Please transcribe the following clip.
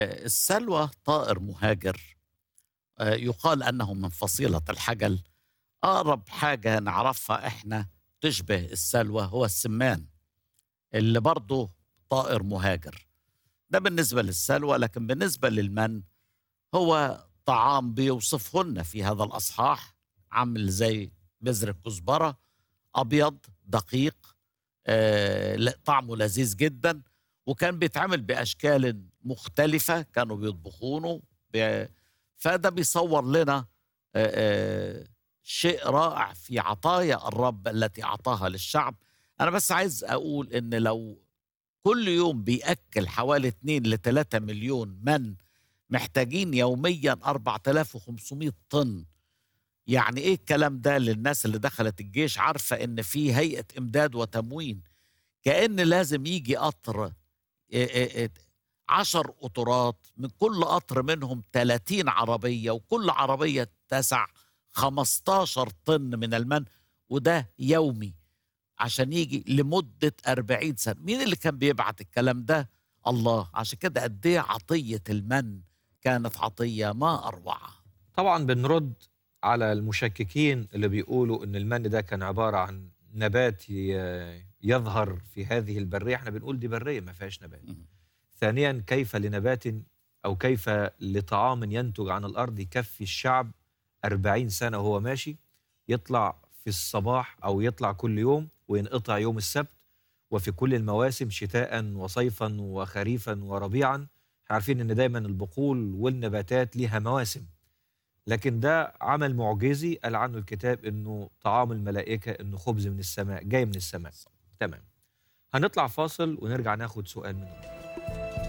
السلوى طائر مهاجر آه، يقال أنه من فصيلة الحجل أقرب حاجة نعرفها إحنا تشبه السلوى هو السمان اللي برضه طائر مهاجر ده بالنسبة للسلوى لكن بالنسبة للمن هو طعام بيوصفه لنا في هذا الأصحاح عامل زي بذر الكزبرة أبيض دقيق آه، لا- طعمه لذيذ جدا وكان بيتعمل بأشكال مختلفة كانوا بيطبخونه ب- فده بيصور لنا آه، آه، شيء رائع في عطايا الرب التي أعطاها للشعب أنا بس عايز أقول إن لو كل يوم بيأكل حوالي 2 ل 3 مليون من محتاجين يوميا 4500 طن يعني ايه الكلام ده للناس اللي دخلت الجيش عارفة ان في هيئة امداد وتموين كأن لازم يجي قطر إيه إيه إيه عشر قطرات من كل قطر منهم 30 عربية وكل عربية تسع 15 طن من المن وده يومي عشان يجي لمدة 40 سنة مين اللي كان بيبعت الكلام ده الله عشان كده قد ايه عطية المن كانت عطية ما أروعها طبعا بنرد على المشككين اللي بيقولوا ان المن ده كان عباره عن نبات ي- يظهر في هذه البريه احنا بنقول دي بريه ما فيهاش نبات مم. ثانيا كيف لنبات او كيف لطعام ينتج عن الارض يكفي الشعب أربعين سنه وهو ماشي يطلع في الصباح او يطلع كل يوم وينقطع يوم السبت وفي كل المواسم شتاء وصيفا وخريفا وربيعا احنا عارفين ان دايما البقول والنباتات ليها مواسم لكن ده عمل معجزي قال عنه الكتاب انه طعام الملائكه انه خبز من السماء جاي من السماء تمام هنطلع فاصل ونرجع ناخد سؤال منه